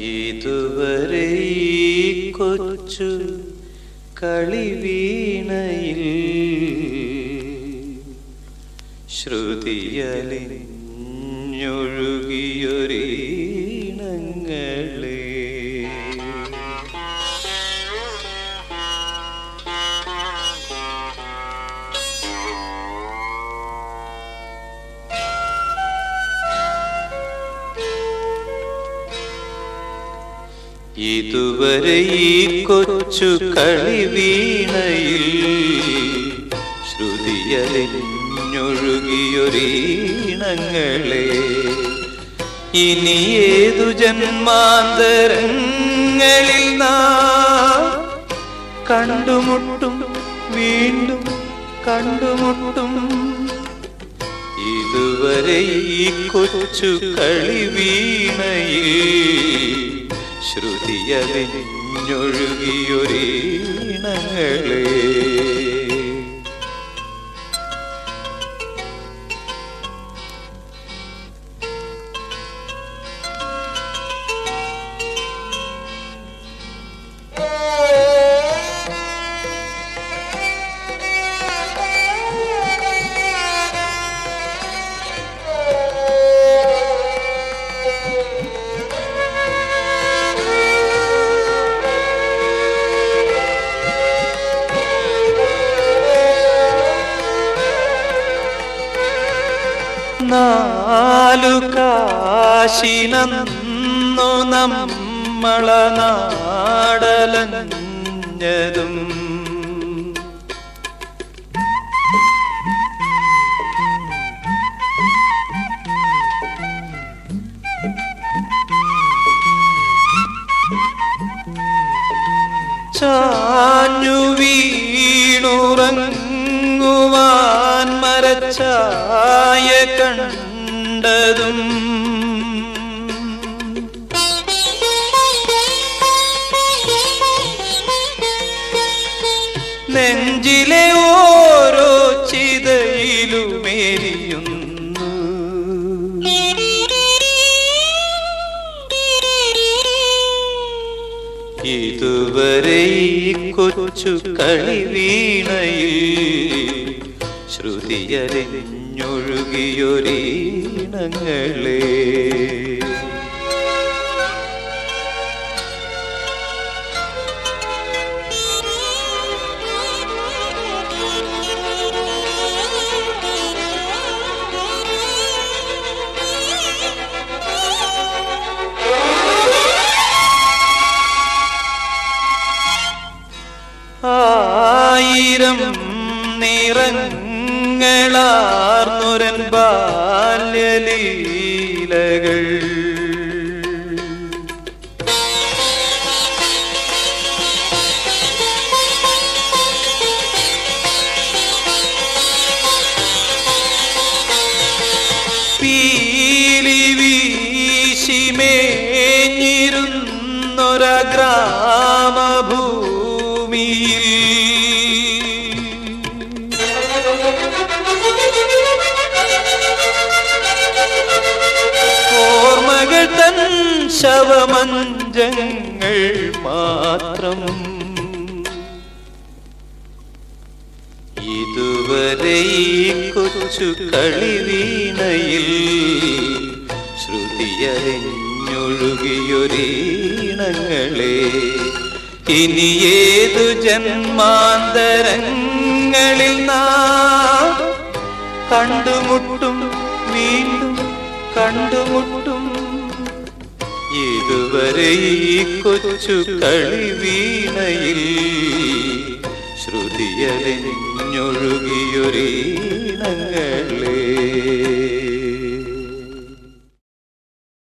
ഇതുവരെ ഈ കൊച്ചു കളിവീണയിൽ ശ്രുതിയലിഞ്ഞൊഴുകിയൊരീണങ്ങളെ ഇതുവരെ ഈ കൊച്ചു കളിവീണയിൽ ശ്രുതിയലിഞ്ഞൊഴുകിയൊരീണങ്ങളെ ഇനി ഏതു ജന്മാന്തരങ്ങളിൽ നാം കണ്ടുമുട്ടും വീണ്ടും കണ്ടുമുട്ടും ഇതുവരെ ഈ കൊച്ചു കളിവീണയിൽ ശ്രുതിയലിഞ്ഞൊഴുകിയൊരീണങ്ങളെ നാലു കാശിനന്നു നമ്മള നാടലഞ്ഞതും ചാഞ്ഞു വീണുറങ്ങുവാൻ മരച്ചായ കണ്ടതും നെഞ്ചിലെ ഓരോ ചിതയിലുമേരിയുന്നു ഇതുവരെ ഈ കൊച്ചു കളിവീണയിൽ ശ്രുതിയലിഞ്ഞൊഴുകിയൊരീണങ്ങളെ ആയിരം നിറങ്ങളാർന്നുരൻ ബാല്യലീലകൾ പീലി വീശിമേഞ്ഞിരുന്നൊര ഗ്രാമഭൂമിയിൽ ഓർമ്മകൾ തൻ ശവമഞ്ചങ്ങൾ മാത്രം ഇതുവരെ ഈ കൊച്ചു കളിവീണയിൽ ശ്രുതിയറിഞ്ഞൊഴുകിയൊരീണങ്ങളെ ഇനി ഏതു ജന്മാന്തരങ്ങളിൽ നാം കണ്ടുമുട്ടും വീണ്ടും കണ്ടുമുട്ടും ഇതുവരെ ഈ കൊച്ചു കളിവീണയിൽ ശ്രുതിയലിഞ്ഞൊഴുകിയൊരീണങ്ങളേ